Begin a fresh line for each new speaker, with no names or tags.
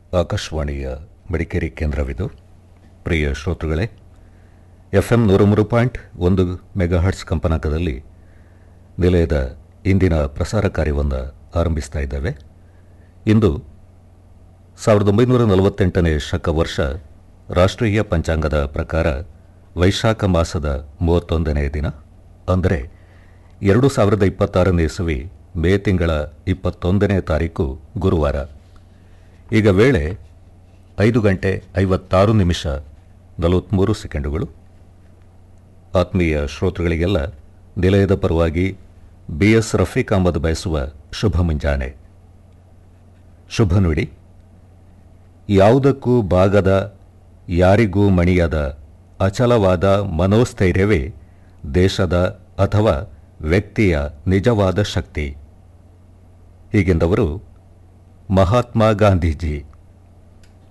ಆಕಾಶವಾಣಿಯ ಮಡಿಕೇರಿ ಕೇಂದ್ರವಿದು ಪ್ರಿಯ ಶ್ರೋತೃಗಳೇ F M ನೂರ ಮೂರು ಪಾಯಿಂಟ್ ಒಂದು ಮೆಗಾಹರ್ಟ್ಸ್ ಕಂಪನಾಂಕದಲ್ಲಿ ನಿಲಯದ ಇಂದಿನ ಪ್ರಸಾರ ಕಾರ್ಯವನ್ನು ಆರಂಭಿಸ್ತಾ ಇದ್ದೇವೆ ಇಂದು ಸಾವಿರದ ಒಂಬೈನೂರ ನಲವತ್ತೆಂಟನೇ ಶಕ ವರ್ಷ ರಾಷ್ಟ್ರೀಯ ಪಂಚಾಂಗದ ಪ್ರಕಾರ ವೈಶಾಖ ಮಾಸದ ಮೂವತ್ತೊಂದನೇ ದಿನ ಅಂದರೆ ಎರಡು ಸಾವಿರದ ಇಪ್ಪತ್ತಾರನೇ ಇಸವಿ ಮೇ ತಿಂಗಳ ಇಪ್ಪತ್ತೊಂದನೇ ತಾರೀಕು ಗುರುವಾರ ಈಗ ವೇಳೆ ಐದು ಗಂಟೆ ಐವತ್ತಾರು ನಿಮಿಷ ನಲವತ್ತ್ಮೂರು ಸೆಕೆಂಡುಗಳು ಆತ್ಮೀಯ ಶ್ರೋತೃಗಳಿಗೆಲ್ಲ ನಿಲಯದ ಪರವಾಗಿ ಬಿ ಎಸ್ ರಫೀಕ್ ಅಹಮದ್ ಬಯಸುವ ಶುಭ ಮುಂಜಾನೆ ಶುಭ ನುಡಿ ಯಾವುದಕ್ಕೂ ಬಾಗದ ಯಾರಿಗೂ ಮಣಿಯದ ಅಚಲವಾದ ಮನೋಸ್ಥೈರ್ಯವೇ ದೇಶದ ಅಥವಾ ವ್ಯಕ್ತಿಯ ನಿಜವಾದ ಶಕ್ತಿ ಹೀಗೆಂದವರು ಮಹಾತ್ಮ ಗಾಂಧೀಜಿ